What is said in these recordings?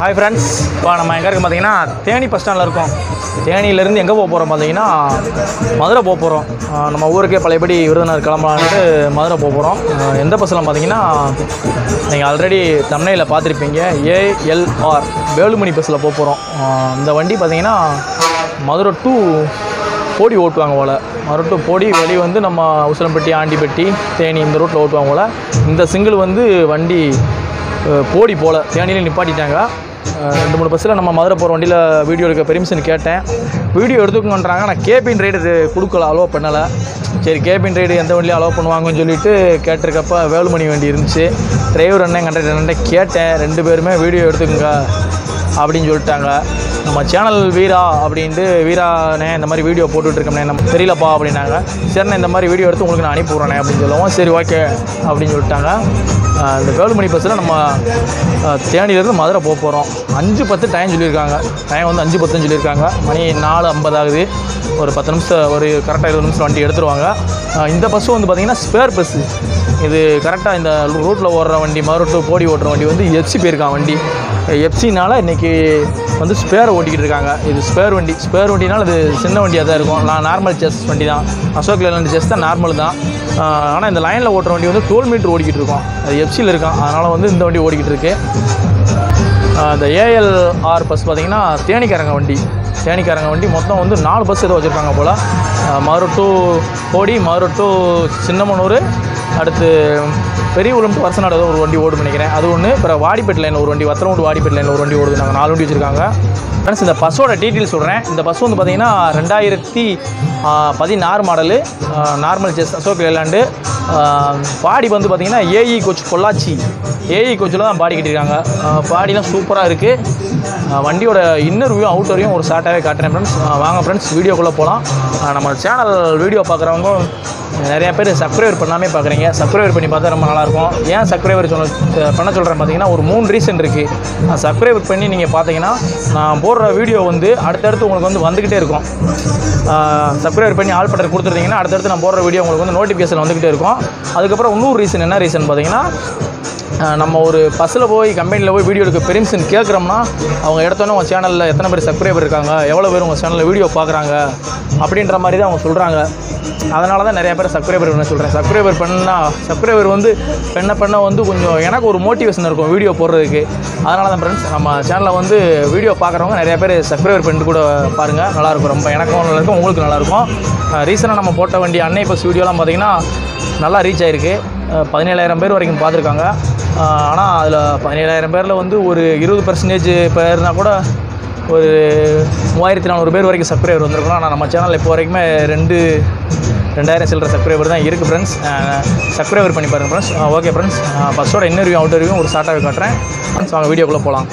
Hi friends இப்போ நம்ம எங்கே இருக்கோம் பார்த்தீங்கன்னா தேனி பஸ் ஸ்டாண்டில் இருக்கோம் தேனியிலேருந்து எங்கே போக போகிறோம் பார்த்தீங்கன்னா மதுரை போக போகிறோம் நம்ம ஊருக்கே பழையபடி விருதுநகர் கிளம்பலான்ட்டு மதுரை போக போகிறோம் எந்த பஸ்ஸில் பார்த்தீங்கன்னா நீங்கள் ஆல்ரெடி தமிழையில் பார்த்துருப்பீங்க ஏஎல்ஆர் வேலுமணி பஸ்ஸில் போக போகிறோம் இந்த வண்டி பார்த்தீங்கன்னா மதுரை டு போடி ஓட்டுவாங்க போல் மதுரை டு போடி வெளியே வந்து நம்ம உசிலம்பட்டி ஆண்டிப்பட்டி தேனி இந்த ரூட்டில் ஓட்டுவாங்க போல் இந்த சிங்கிள் வந்து வண்டி அஹ், போடி போல் தேனியில் நிப்பாட்டிட்டாங்க அஹ், ரெண்டு மூணு பஸ்ஸில் நம்ம மதுரை போகிற வண்டியில் வீடியோ எடுக்க பெர்மிஷன் கேட்டேன் வீடியோ எடுத்துக்கணுன்றாங்க நான் கேபின் ரைடு கொடுக்கல அலோவ் பண்ணலை சரி கேபின் ரைடு எந்த வண்டியும் அலோவ் பண்ணுவாங்கன்னு சொல்லிட்டு கேட்டிருக்கப்ப வேலுமணி வண்டி இருந்துச்சு டிரைவர் அண்ணன் கண்டக்டர் அண்ணன் கேட்டேன் ரெண்டு பேருமே வீடியோ எடுத்துக்கோங்க அப்படின்னு சொல்லிட்டாங்க நம்ம சேனல் வீரா அப்படின்ட்டு வீரானே இந்த மாதிரி வீடியோ போட்டுட்ருக்கோம்னே நம்ம தெரியலப்பா அப்படின்னாங்க சரிண்ணே இந்த மாதிரி வீடியோ எடுத்து உங்களுக்கு நான் அனுப்பி விட்றேனே அப்படின்னு சொல்லவும் சரி ஓகே அப்படின்னு சொல்லிட்டாங்க ஆஹ் இந்த வேலுமணி பஸ்ஸில் நம்ம ஆஹ் தேனியிலேருந்து மதுரை போக போகிறோம் அஞ்சு பத்து டைம் சொல்லியிருக்காங்க டைம் வந்து அஞ்சு பத்துன்னு சொல்லியிருக்காங்க மணி நாலு ஐம்பது ஆகுது ஒரு பத்து நிமிஷம் ஒரு கரெக்டாக இருபது நிமிஷம் வண்டி எடுத்துருவாங்க ஆஹ் இந்த பஸ்ஸு வந்து பார்த்திங்கன்னா ஸ்பேர் பஸ்ஸு இது கரெக்டாக இந்த ரூட்டில் ஓடுற வண்டி மதுரை டு போடி ஓட்டுற வண்டி வந்து எஃப்சி போயிருக்கான் வண்டி எஃப்சினால இன்றைக்கி வந்து ஸ்பேரை ஓட்டிக்கிட்டு இருக்காங்க இது ஸ்பேர் வண்டி ஸ்பேர் வண்டினால இது சின்ன வண்டியாக தான் இருக்கும் நான் நார்மல் செஸ் வண்டி தான் அசோக் லேலண்ட் செஸ் தான் நார்மல் தான் ஆனால் இந்த லைனில் ஓட்டுற வண்டி வந்து டோல் மீட்டர் ஓடிக்கிட்டு இருக்கோம் அது எஃப்சியில் இருக்கான் அதனால் வந்து இந்த வண்டி ஓடிக்கிட்டு இருக்கு ஆஹ் இந்த ஏஎல்ஆர் பஸ் பார்த்தீங்கன்னா தேனிக்காரங்க வண்டி தேனிக்காரங்க வண்டி மொத்தம் வந்து நாலு பஸ் ஏதோ வச்சுருக்காங்க போல் மதுரை டு கோடி மதுரை டு சின்னமனூர் அடுத்து பெரிய உலம் டு வருஷநாடு ஏதோ ஒரு வண்டி ஓடும் நினைக்கிறேன் அது ஒன்று அப்புறம் வாடிப்பேட் லைனில் ஒரு வண்டி வத்தலமூடு வாடிப்பேட் லைனில் ஒரு வண்டி ஓடுது நாங்கள் நாலு வண்டி வச்சுருக்காங்க ஃப்ரெண்ட்ஸ் இந்த பஸ்ஸோட டீட்டெயில் சொல்கிறேன் இந்த பஸ் வந்து பார்த்தீங்கன்னா ரெண்டாயிரத்தி பதினாறு model normal chassis Ashok Leyland body வந்து பார்த்தீங்கன்னா ஏஇ கோச் பொள்ளாச்சி ஏஇ கோச்சில் தான் பாடி கட்டியிருக்காங்க ஆஹ் பாடிலாம் சூப்பராக இருக்குது வண்டியோட இன்னர் வியூ அவுட்டர் வியூ ஒரு ஷார்ட்டாகவே காட்டுறேன் ஃப்ரெண்ட்ஸ் வாங்க ஃப்ரெண்ட்ஸ் வீடியோக்குள்ளே போகலாம் நம்ம சேனல் வீடியோ பார்க்குறவங்க நிறைய பேர் சப்ஸ்கிரைபர் பண்ணாமே பார்க்குறீங்க சப்ஸ்கிரைபர் பண்ணி பார்த்தா ரொம்ப நல்லாயிருக்கும் ஏன் சப்ஸ்கிரைபர் சொல்ல பண்ண சொல்கிறேன் பார்த்தீங்கன்னா ஒரு மூணு ரீசன் இருக்குது சப்ஸ்கிரைபர் பண்ணி நீங்கள் பார்த்தீங்கன்னா நான் போடுற வீடியோ வந்து அடுத்தடுத்து உங்களுக்கு வந்து வந்துக்கிட்டே இருக்கும் சப்ஸ்கிரைபர் பண்ணி ஆல் பட்டர் கொடுத்துருந்தீங்கன்னா அடுத்தடுத்து நான் போடுற வீடியோ உங்களுக்கு வந்து நோட்டிஃபிகேஷன் வந்துக்கிட்டே இருக்கும் அதுக்கப்புறம் இன்னொரு ரீசன் என்ன ரீசன் பார்த்தீங்கன்னா அஹ் நம்ம ஒரு பஸ்ஸில் போய் கம்பெனியில் போய் வீடியோ எடுக்க பெர்மிஷன் கேட்குறோம்னா அவங்க எடுத்தோன்னே உங்கள் சேனலில் எத்தனை பேர் சப்ஸ்கிரைபர் இருக்காங்க எவ்வளோ பேர் உங்கள் சேனலில் வீடியோ பார்க்குறாங்க அப்படின்ற மாதிரி தான் அவங்க சொல்கிறாங்க அதனால தான் நிறைய பேர் சப்ஸ்கிரைபர் பண்ண சொல்கிறேன் சப்ஸ்கிரைபர் பண்ணால் சப்ஸ்கிரைபர் வந்து பண்ண பண்ண வந்து கொஞ்சம் எனக்கு ஒரு மோட்டிவேஷன் இருக்கும் வீடியோ போடுறதுக்கு அதனால தான் ஃப்ரெண்ட்ஸ் நம்ம சேனலில் வந்து வீடியோ பார்க்குறவங்க நிறைய பேர் சப்ஸ்கிரைபர் பண்ணிட்டு கூட பாருங்கள் நல்லாயிருக்கும் ரொம்ப எனக்கும் நல்லாயிருக்கும் உங்களுக்கு நல்லாயிருக்கும் ரீசனாக நம்ம போட்ட வண்டி அன்னை பஸ் வீடியோலாம் பார்த்தீங்கன்னா நல்லா ரீச் ஆயிருக்கு அஹ் பதினேழாயிரம் பேர் வரைக்கும் பார்த்துருக்காங்க ஆனால் அதில் பதினேழாயிரம் பேரில் வந்து ஒரு இருபது பர்சன்டேஜ் பேர்னா கூட ஒரு மூவாயிரத்தி நானூறு பேர் வரைக்கும் சப்ஸ்கிரைபர் வந்திருக்கணும் ஆனால் நம்ம சேனலில் இப்போ வரைக்குமே ரெண்டு ரெண்டாயிரம் சில்லற சப்ஸ்கிரைபர் தான் இருக்குது ஃப்ரெண்ட்ஸ் சப்ஸ்கிரைபர் பண்ணி பாருங்கள் ஃப்ரெண்ட்ஸ் ஓகே ஃப்ரெண்ட்ஸ் பஸ்ஸோட இன்னர்வியூ அவுட்டர்வியூ ஒரு ஷார்ட்டாகவே காட்டுறேன் ஃப்ரெண்ட்ஸ் வாங்க வீடியோக்குள்ளே போகலாம்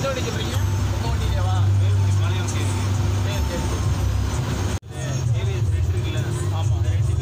எந்த வண்டி சொல்கிறீங்க உங்கள் வண்டியிலேவா ஆமாம்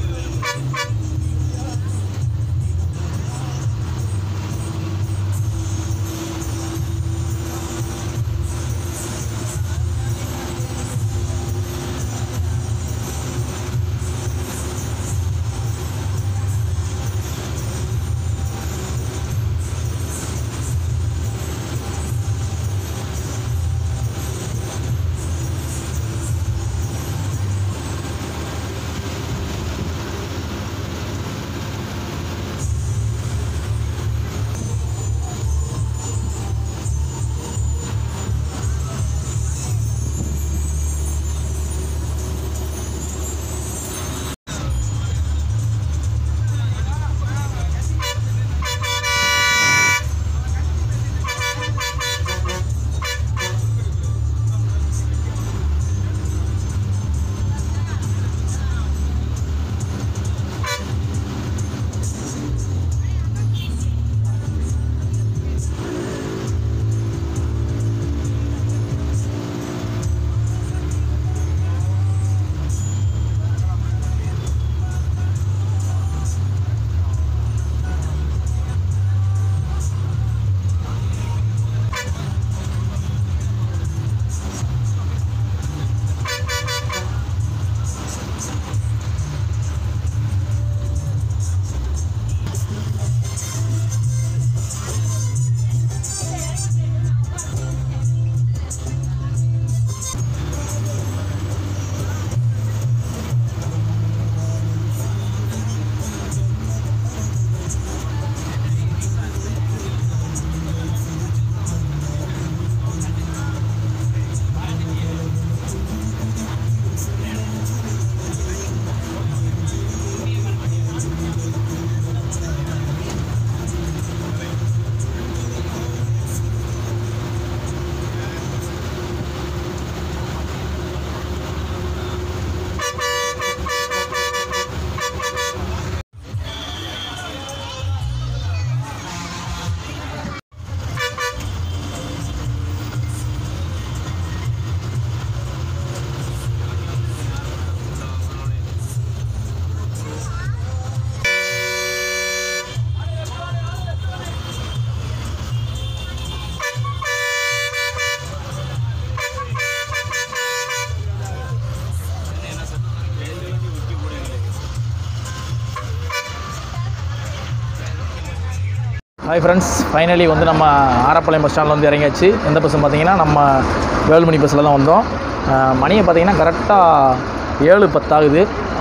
ஹாய் ஃப்ரெண்ட்ஸ் ஃபைனலி வந்து நம்ம ஆரப்பாளையம் பஸ் ஸ்டாண்டில் வந்து இறங்கியாச்சு எந்த பஸ்ஸும் பார்த்தீங்கன்னா நம்ம வேலுமணி பஸ்ஸில் தான் வந்தோம் அஹ் மணியை பார்த்தீங்கன்னா கரெக்டாக ஏழு பத்தாகுது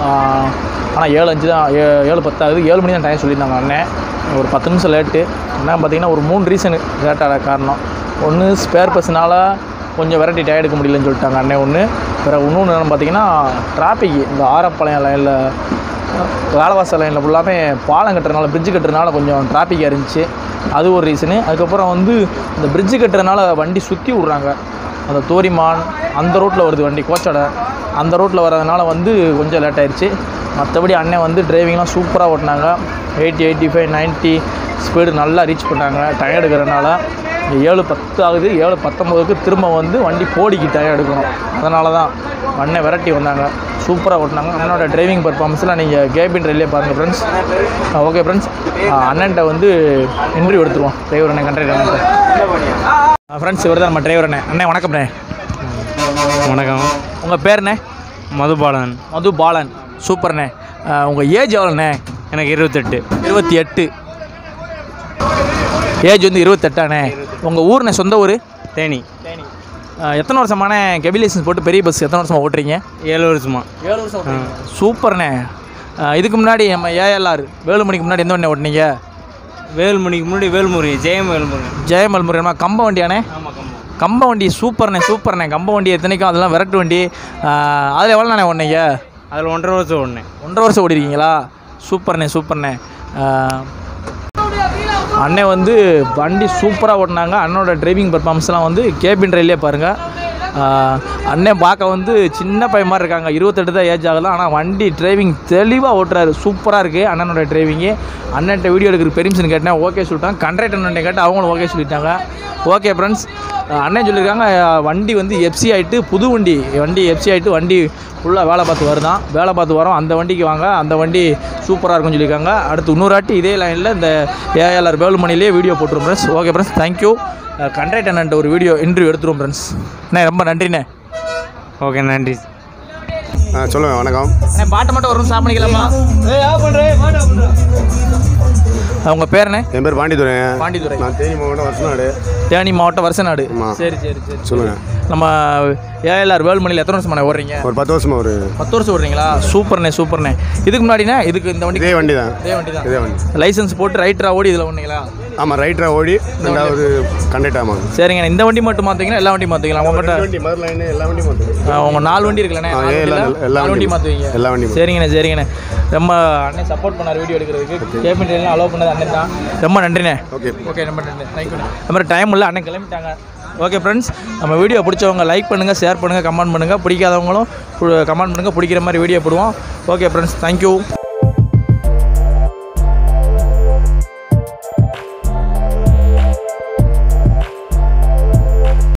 ஆனால் ஏழு அஞ்சு தான் ஏ ஏழு பத்தாகுது ஏழு மணி தான் டைம் சொல்லியிருந்தாங்க அண்ணன் ஒரு பத்து நிமிஷம் லேட்டு என்ன பார்த்தீங்கன்னா ஒரு மூணு ரீசனு லேட்டான காரணம் ஒன்று ஸ்பேர் பஸ்ஸுனால கொஞ்சம் வெரைட்டி டயர் எடுக்க முடியலன்னு சொல்லிட்டாங்க அண்ணன் ஒன்று பிறகு இன்னொன்று என்னென்னு பார்த்தீங்கன்னா டிராஃபிக் இந்த ஆரப்பாளையம் லைனில் வேலவாசல் லைனில் ஃபுல்லாமே பாலம் கட்டுறதுனால பிரிட்ஜு கட்டுறதுனால கொஞ்சம் டிராஃபிக்காக இருந்துச்சு அது ஒரு ரீசனு அதுக்கப்புறம் வந்து இந்த பிரிட்ஜு கட்டுறதுனால வண்டி சுற்றி விட்றாங்க அந்த தோரிமான் அந்த ரோட்டில் வருது வண்டி கோச்சடை அந்த ரோட்டில் வரதுனால வந்து கொஞ்சம் லேட் ஆயிடுச்சு மற்றபடி அண்ணன் வந்து டிரைவிங்லாம் சூப்பராக ஓட்டினாங்க eighty eighty five ninety speed நல்லா ரீச் பண்ணாங்க டயர் எடுக்கிறனால ஏழு பத்து ஆகுது ஏழு பத்தொம்போதுக்கு திரும்ப வந்து வண்டி போடிக்கு டயர் எடுக்கணும் அதனால தான் அண்ணன் விரட்டி வந்தாங்க சூப்பராக ஓட்டினாங்க அண்ணனோட டிரைவிங் பர்ஃபார்மன்ஸ்லாம் நீங்கள் கேபின் ரயிலே பாருங்கள் ஃப்ரெண்ட்ஸ் ஓகே ஃப்ரெண்ட்ஸ் அண்ணன்ட்ட வந்து இன்டர்வியூ எடுத்துருவோம் டிரைவர் அண்ணன் கண்ட்ரி அண்ணன் ஃப்ரெண்ட்ஸ் இவர் தான் நம்ம டிரைவர் அண்ணன் அண்ணே வணக்கம்ண்ணே வணக்கம் உங்கள் பேர்ண்ணே மதுபாலன் மது பாலன் சூப்பர்ண்ணே உங்கள் ஏஜ் எவ்வளோண்ணே எனக்கு இருபத்தெட்டு இருபத்தி எட்டு ஏஜ் வந்து இருபத்தெட்டாண்ணே உங்கள் ஊர்ண்ணே சொந்த ஊர் தேனி எத்தனை வருஷமான கெபிலேஷன்ஸ் போட்டு பெரிய பஸ் எத்தனை வருஷமாக ஓட்டுறீங்க ஏழு வருஷமா ஏழு வருஷம் சூப்பர்ண்ணே அஹ் இதுக்கு முன்னாடி நம்ம ஏஎல்ஆர் வேலுமணிக்கு முன்னாடி எந்த வண்டி ஓட்டுனீங்க வேல்மணிக்கு முன்னாடி வேல்முருகன் ஜெயம் வேல்முருகன் ஜெயமல் முருகன் கம்ப வண்டியாண்ணே ஆமாம் கம்பம் கம்ப வண்டி சூப்பர்ண்ணே சூப்பர்ண்ணே கம்ப வண்டி எத்தனைக்கும் அதெல்லாம் விரட்டு வண்டி அஹ் அதில் எவ்வளோ நானே ஓடுனீங்க அதில் ஒன்றரை வருஷம் ஓடினேன் ஒன்றரை வருஷம் ஓடிருக்கீங்களா சூப்பர்ண்ணே சூப்பர்ண்ணே அஹ் அண்ணன் வந்து வண்டி சூப்பராக ஓட்டினாங்க அண்ணனோட டிரைவிங் பர்ஃபார்மன்ஸ்லாம் வந்து கேபின் ரயிலே பாருங்கள் ஆஹ் அண்ணன் பார்க்க வந்து சின்ன பையன் மாதிரி இருக்காங்க இருபத்தெட்டு தான் ஏஜ் ஆகலாம் ஆனால் வண்டி டிரைவிங் தெளிவாக ஓட்டுறாரு சூப்பராக இருக்குது அண்ணனோட டிரைவிங்கு அண்ணன்ட்ட வீடியோ எடுக்கிற பெர்மிஷன் கேட்டேன் ஓகே சொல்லிட்டாங்க கண்ட்ராக்டர் அண்ணன் கேட்டு அவங்களும் ஓகே சொல்லிட்டாங்க ஓகே ஃப்ரெண்ட்ஸ் அண்ணன் சொல்லியிருக்காங்க அஹ் வண்டி வந்து எஃப்சி ஆகிட்டு புது வண்டி வண்டி எஃப்சி ஆகிட்டு வண்டி ஃபுல்லாக வேலை பார்த்து வருதான் வேலை பார்த்து வரோம் அந்த வண்டிக்கு வாங்க அந்த வண்டி சூப்பராக இருக்கும்னு சொல்லியிருக்காங்க அடுத்து இன்னொரு வாட்டி இதே லைனில் இந்த ஏஎல்ஆர் வேலுமணிலே வீடியோ போட்டுரும் friends okay friends thank you contract அண்ணன்ட்ட ஒரு வீடியோ இன்டர்வியூ எடுத்துருவோம் ஃப்ரெண்ட்ஸ் அண்ணே ரொம்ப நன்றிண்ணே ஓகே நன்றி ஆ சொல்லுங்கள் வணக்கம் அண்ணே பாட்டை மட்டும் வரும் ஸ்டாப் பண்ணிக்கலாமா உங்கள் பேர் என்ன என் பேர் பாண்டித்துறை பாண்டித்துறை நான் தேனி மாவட்டம் வருஷநாடு தேனி மாவட்டம் வருஷநாடு ஆமா. சரி சரி சரி சொல்லுங்கள் நம்ம ஏஎல்ஆர் வேலுமணியில் எத்தனை வருஷம் ஓடுறீங்க ஒரு பத்து வருஷமா ஒரு பத்து வருஷம் ஓடுறீங்களா சூப்பர்ண்ணே சூப்பர்ண்ணே இதுக்கு முன்னாடிண்ணே இதுக்கு இந்த வண்டி இதே வண்டி தான் இதே வண்டி தான் இதே வண்டி லைசன்ஸ் போட்டு ரைட்டராக ஓடி இதில் ஒன்றீங்களா ஆமாம் ரைட்டராக ஓடி ரெண்டாவது கண்டக்ட் ஆமாங்க சரிங்க இந்த வண்டி மட்டும் மாற்றுவீங்களா எல்லா வண்டியும் மாற்றுவீங்களா உங்கள்கிட்ட வண்டி மதுரை லைனு எல்லா வண்டியும் மாற்றுங்க உங்கள் நாலு வண்டி இருக்குல்லண்ணே ஆ, நாலு எல்லா- வண்டியில எல்லா நாலு வண்டி வண்டியும். மாற்றுவீங்க எல்லா வண்டியும் சரிங்கண்ணே சரிங்கண்ணே ரொம்ப அண்ணன் சப்போர்ட் பண்ணார் வீடியோ எடுக்கிறதுக்கு கேபின் அலோவ் பண்ணது அண்ணன் தான் ரொம்ப நன்றிண்ணே ஓகே ஓகே ரொம்ப நன்றி தேங்க்யூண்ணே அது மாதிரி டைம் இல்லை அண்ணன் கிளம்பிட்டாங்க ஓகே ஃப்ரெண்ட்ஸ் நம்ம வீடியோ பிடிச்சவங்க லைக் பண்ணுங்கள் ஷேர் பண்ணுங்கள் கமெண்ட் பண்ணுங்கள் பிடிக்காதவங்களும் கமெண்ட் பண்ணுங்கள் பிடிக்கிற மாதிரி வீடியோ போடுவோம் ஓகே ஃப்ரெண்ட்ஸ் தேங்க்யூ